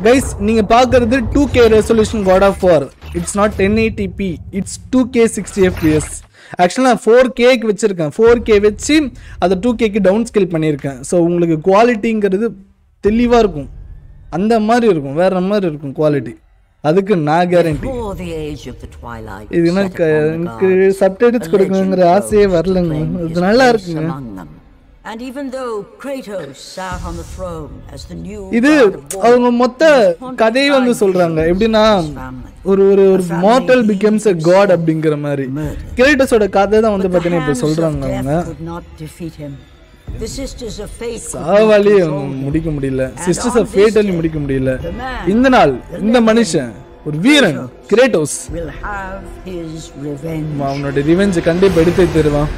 Guys நீங்க பாக்குறது two K resolution God of War it's not ten eighty p it's two K sixty FPS ஆக்சுவலாக நான் four கேக்கு வச்சிருக்கேன் ஃபோர் கே வச்சு அதை டூ கேக்கு டவுன் ஸ்கேல் பண்ணியிருக்கேன் ஸோ உங்களுக்கு குவாலிட்டிங்கிறது தெளிவாக இருக்கும் அந்த மாதிரி இருக்கும் வேற மாதிரி இருக்கும் குவாலிட்டி அதுக்கு நான் guarantee Before the age of the twilight, இது set எனக்கு upon the எனக்கு gods, சப்டைட்டில்ஸ் the கொடுக்கணுங்கிற legend ஆசையே rose to வரலங்க claim இது his நல்லா place இருக்குங்க among them. And even though Kratos sat on the throne as the new இது god of war, அவங்க மொத்த கதையை வந்து சொல்றாங்க எப்படின்னா ஒரு ஒரு ஒரு மார்டல் பிகம்ஸ் a காட் அப்படிங்கிற மாதிரி கிரேட்டஸோட கதை தான் வந்து But the பார்த்தீங்கன்னா இப்போ hands of சொல்றாங்க death அவங்க could not defeat him. The sisters of fate could not சாவாலி control him. முடிக்க முடியல And sisters on of this fatally day, முடிக்க முடியல the man, இந்த நாள் the இந்த legend, மனுஷன் ஒரு வீரன் Kratos will have his revenge. அவனோட ரிவெஞ்ச் கண்டிப்பா எடுத்து தருவான்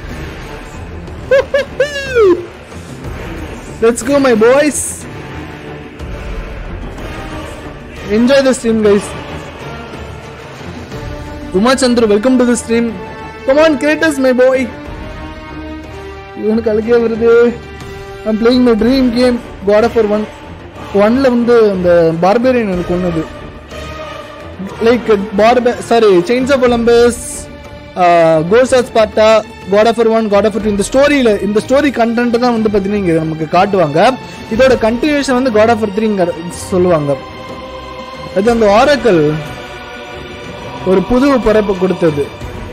let's go my boys enjoy the stream guys Uma Chandra welcome to the stream come on creators my boy இவனுக்கு அழுகே வருது I'm playing my dream game God of one ஒன்ல வந்து அந்த பார்பேரியன் எனக்கு ஒன்றுது லைக் பார்ப சாரி செயின்ஸ் ஆஃப் ஒலம்பஸ் கோஸ் of Sparta God of one God of இந்த ஸ்டோரியில இந்த ஸ்டோரி கண்டென்ட் தான் வந்து பார்த்தீங்கன்னா இங்க நமக்கு காட்டுவாங்க இதோட கண்டினியூஷன் வந்து காட் ஆஃப் த்ரீங்க சொல்லுவாங்க அது அந்த ஆரக்கல் ஒரு புது பிறப்பு கொடுத்தது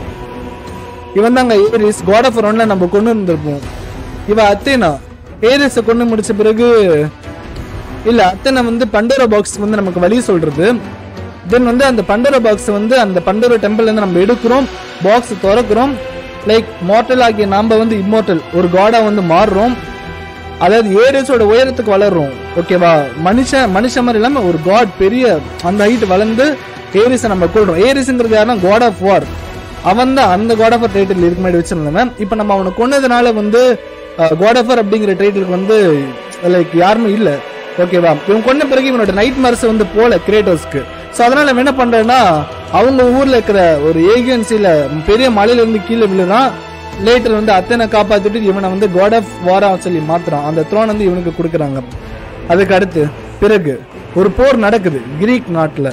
இவன் தாங்க ஏரிஸ் காட் ஆஃப் ஒன்ல நம்ம கொண்டு வந்திருப்போம் இவ அத்தேனா ஏரிஸை கொண்டு முடிச்ச பிறகு இல்ல அத்தனை வந்து பண்டோரா பாக்ஸ் வந்து நமக்கு வழி சொல்றது தென் வந்து அந்த பண்டோரா பாக்ஸ் வந்து அந்த பண்டோரா டெம்பிள் இருந்து நம்ம எடுக்கிறோம் பாக்ஸ் திறக்கிறோம் லைக் மார்டல் ஆகிய நாம வந்து இம்மோர்டல் ஒரு காடா வந்து மாறுறோம் அதாவது ஏரிஸோட உயரத்துக்கு வளர்றோம் ஓகேவா மனுஷன் மனுஷன் மாதிரி இல்லாம ஒரு காட் பெரிய அந்த ஹைட் வளர்ந்து ஏரிஸை நம்ம கொள்றோம் ஏரிஸ்ங்கிறது யாருன்னா காட் ஆஃப் வார் அவன் தான் அந்த காட் ஆஃப் டைட்டில் இருக்கு முன்னாடி வச்சிருந்தவன் இப்போ நம்ம அவனை கொன்னதுனால வந்து காட் ஆஃப் அப்படிங்கிற டைட்டிலுக்கு வந்து லைக் யாருமே இல்லை ஓகேவா இவன் கொன்ன பிறகு இவனோட நைட் மார்ஸ் வந்து போல கிரேட்டோஸ்க்கு ஸோ அதனால இவன் என்ன பண்றேன்னா அவங்க ஊர்ல இருக்கிற ஒரு ஏஜென்சில பெரிய மலையில இருந்து கீழே விழுறான் லேட்டர் வந்து அத்தனை காப்பாத்திட்டு இவனை வந்து காட் ஆஃப் வாரா சொல்லி மாத்துறான் அந்த த்ரோன் வந்து இவனுக்கு கொடுக்குறாங்க அதுக்கு அடுத்து பிறகு ஒரு போர் நடக்குது கிரீக் நாட்டுல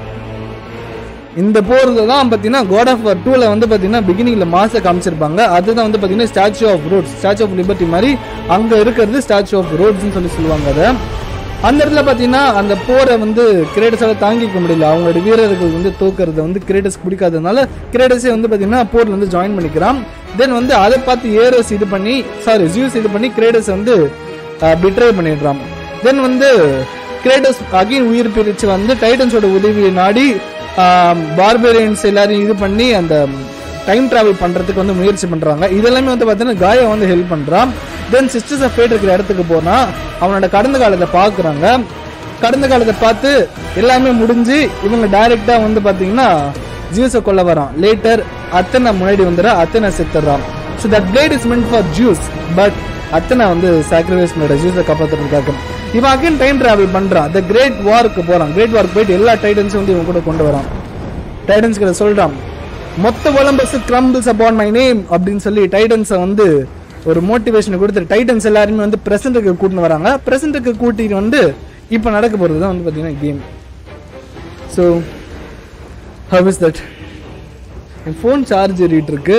இந்த போர் தான் பார்த்தீங்கன்னா காட் ஆஃப் வார் டூல வந்து பார்த்தீங்கன்னா பிகினிங்ல மாச காமிச்சிருப்பாங்க அதுதான் வந்து பார்த்தீங்கன்னா statue of Rhodes statue of Liberty மாதிரி அங்க இருக்கிறது ஸ்டாச்சு ஆஃப் ரோட்ஸ்னு சொல்லி சொல்லுவாங்க அதை அந்த இடத்துல பார்த்தீங்கன்னா அந்த போரை வந்து கிரேட்டஸால தாங்கிக்க முடியல அவங்களோட வீரர்கள் வந்து தோக்குறது வந்து கிரேட்டஸ் பிடிக்காததுனால கிரேட்டஸே வந்து பார்த்தீங்கன்னா போர்ல வந்து ஜாயின் பண்ணிக்கிறான் தென் வந்து அதை பார்த்து ஏரோஸ் இது பண்ணி சாரி ஜியூஸ் இது பண்ணி கிரேட்டஸ் வந்து பிட்ரே பண்ணிடுறான் தென் வந்து கிரேட்டஸ் அகைன் உயிர் பிரிச்சு வந்து டைட்டன்ஸோட உதவியை நாடி பார்பேரியன்ஸ் எல்லாரையும் இது பண்ணி அந்த டைம் டிராவல் பண்றதுக்கு வந்து முயற்சி பண்றாங்க இதெல்லாமே வந்து பார்த்தீங்கன்னா காயா வந்து ஹெல்ப் பண்றான் தென் சிஸ்டர்ஸ் ஆஃப் ஃபேட் இருக்கிற இடத்துக்கு போனா அவனோட கடந்த காலத்தை பார்க்குறாங்க கடந்த காலத்தை பார்த்து எல்லாமே முடிஞ்சு இவங்க டைரக்டா வந்து பாத்தீங்கன்னா ஜூஸை கொல்ல வரான் லேட்டர் அத்தனை முன்னாடி வந்துடுறா அத்தனை செத்துறான் so that blade is meant for Zeus but அத்தனை வந்து சாக்ரிஃபைஸ் பண்ண ஜூஸை காப்பாற்றுறதுக்காக இவன் அகைன் டைம் டிராவல் பண்றான் த கிரேட் வார்க்கு போறான் கிரேட் வார்க்கு போயிட்டு எல்லா டைட்டன்ஸும் வந்து இவன் கூட கொண்டு வரான் டைட்டன்ஸ் கிட்ட சொல்றான் மொத்த Olympus crumbles upon my name அப்படின்னு சொல்லி டைட்டன்ஸை வந்து ஒரு மோட்டிவேஷன் கொடுத்து டைட்டன்ஸ் எல்லாருமே வந்து பிரசன்ட்டுக்கு கூட்டின்னு வராங்க பிரசன்ட்டுக்கு கூட்டிட்டு வந்து இப்போ நடக்க போகிறது தான் வந்து பார்த்தீங்கன்னா game so how is that என் ஃபோன் சார்ஜ் ஏறிட்டு இருக்கு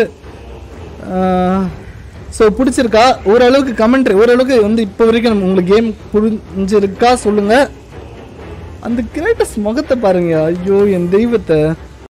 ஸோ பிடிச்சிருக்கா ஓரளவுக்கு கமெண்ட்ரி ஓரளவுக்கு வந்து இப்போ வரைக்கும் நம்ம உங்களுக்கு கேம் புரிஞ்சிருக்கா சொல்லுங்க அந்த கிரேட்டஸ் முகத்தை பாருங்க ஐயோ என் தெய்வத்தை